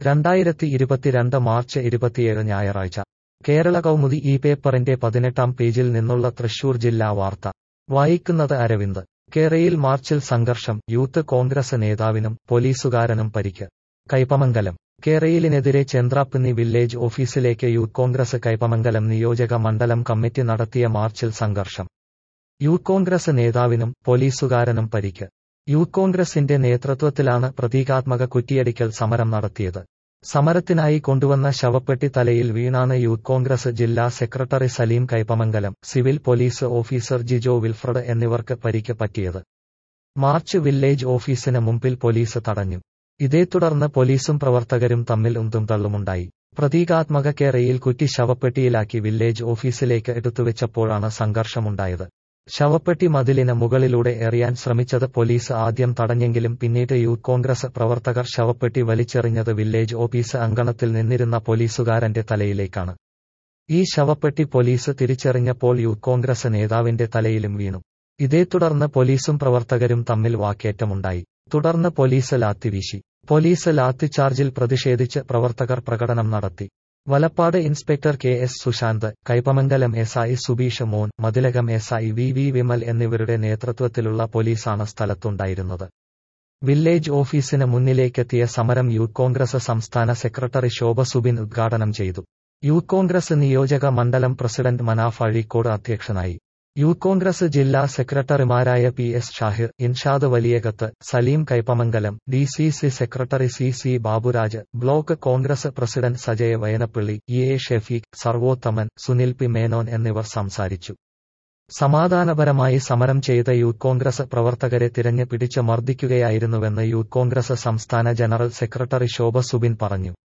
രണ്ടായിരത്തി ഇരുപത്തിരണ്ട് മാർച്ച് ഇരുപത്തിയേഴ് ഞായറാഴ്ച കേരള കൗമുദി ഈ പേപ്പറിന്റെ പതിനെട്ടാം പേജിൽ നിന്നുള്ള തൃശൂർ ജില്ലാ വാർത്ത വായിക്കുന്നത് അരവിന്ദ് കേരയിൽ മാർച്ചിൽ സംഘർഷം യൂത്ത് കോൺഗ്രസ് നേതാവിനും പോലീസുകാരനും പരിക്ക് കൈപ്പമംഗലം കേരയിലിനെതിരെ ചെന്ത്രാപ്പിന്നി വില്ലേജ് ഓഫീസിലേക്ക് യൂത്ത് കോൺഗ്രസ് കൈപ്പമംഗലം നിയോജക മണ്ഡലം കമ്മിറ്റി നടത്തിയ മാർച്ചിൽ സംഘർഷം യൂത്ത് കോൺഗ്രസ് നേതാവിനും പോലീസുകാരനും പരിക്ക് യൂത്ത് കോൺഗ്രസിന്റെ നേതൃത്വത്തിലാണ് പ്രതീകാത്മക കുറ്റിയടിക്കൽ സമരം നടത്തിയത് സമരത്തിനായി കൊണ്ടുവന്ന ശവപ്പെട്ടി തലയിൽ വീണാണ് യൂത്ത് കോൺഗ്രസ് ജില്ലാ secretary Saleem Kaipamangalam civil police officer Jijo Wilfred എന്നിവർക്ക് പരിക്ക് പറ്റിയത് മാർച്ച് വില്ലേജ് ഓഫീസിന് മുമ്പിൽ പോലീസ് തടഞ്ഞു ഇതേ തുടർന്ന് പോലീസും പ്രവർത്തകരും തമ്മിൽ ഉന്തും തള്ളുമുണ്ടായി പ്രതീകാത്മക കേരയിൽ കുറ്റി ശവപ്പെട്ടിയിലാക്കി വില്ലേജ് ഓഫീസിലേക്ക് എടുത്തുവെച്ചപ്പോഴാണ് സംഘർഷമുണ്ടായത് ശവപ്പെട്ടി മതിലിന് മുകളിലൂടെ എറിയാൻ ശ്രമിച്ചത് പോലീസ് ആദ്യം തടഞ്ഞെങ്കിലും പിന്നീട് യൂത്ത് കോൺഗ്രസ് പ്രവർത്തകർ ശവപ്പെട്ടി വലിച്ചെറിഞ്ഞത് വില്ലേജ് ഓഫീസ് അങ്കണത്തിൽ നിന്നിരുന്ന പോലീസുകാരന്റെ തലയിലേക്കാണ് ഈ ശവപ്പെട്ടി പോലീസ് തിരിച്ചറിഞ്ഞപ്പോൾ യൂത്ത് കോൺഗ്രസ് നേതാവിന്റെ തലയിലും വീണു ഇതേ തുടർന്ന് പോലീസും പ്രവർത്തകരും തമ്മിൽ വാക്കേറ്റമുണ്ടായി തുടർന്ന് പോലീസ് ലാത്തിവീശി പോലീസ് ലാത്തിച്ചാർജിൽ പ്രതിഷേധിച്ച് പ്രവർത്തകർ പ്രകടനം നടത്തി Valappad inspector K S Sushanth Kaipamangalam S I Subeesh Mon Mathilakam S I V V Vimal എന്നിവരുടെ നേതൃത്വത്തിലുള്ള പോലീസാണ് സ്ഥലത്തുണ്ടായിരുന്നത് വില്ലേജ് ഓഫീസിന് മുന്നിലേക്കെത്തിയ സമരം യൂത്ത് കോൺഗ്രസ് സംസ്ഥാന സെക്രട്ടറി ശോഭ സുബിൻ ഉദ്ഘാടനം ചെയ്തു യൂത്ത് കോൺഗ്രസ് നിയോജക മണ്ഡലം പ്രസിഡന്റ് മനാഫ് അഴീക്കോട് അധ്യക്ഷനായി യൂത്ത് കോൺഗ്രസ് ജില്ലാ സെക്രട്ടറിമാരായ P S Shahir Inshad Valiyakath Saleem Kaipamangalam D C C secretary C C Baburaj block Congress president Sajaya Vayanappally E A Shefeeq Sarvothaman Sunil P Menon എന്നിവർ സംസാരിച്ചു സമാധാനപരമായി സമരം ചെയ്ത യൂത്ത് കോൺഗ്രസ് പ്രവർത്തകരെ തിരഞ്ഞു പിടിച്ച് മർദ്ദിക്കുകയായിരുന്നുവെന്ന് യൂത്ത് കോൺഗ്രസ് സംസ്ഥാന ജനറൽ സെക്രട്ടറി ശോഭ സുബിൻ പറഞ്ഞു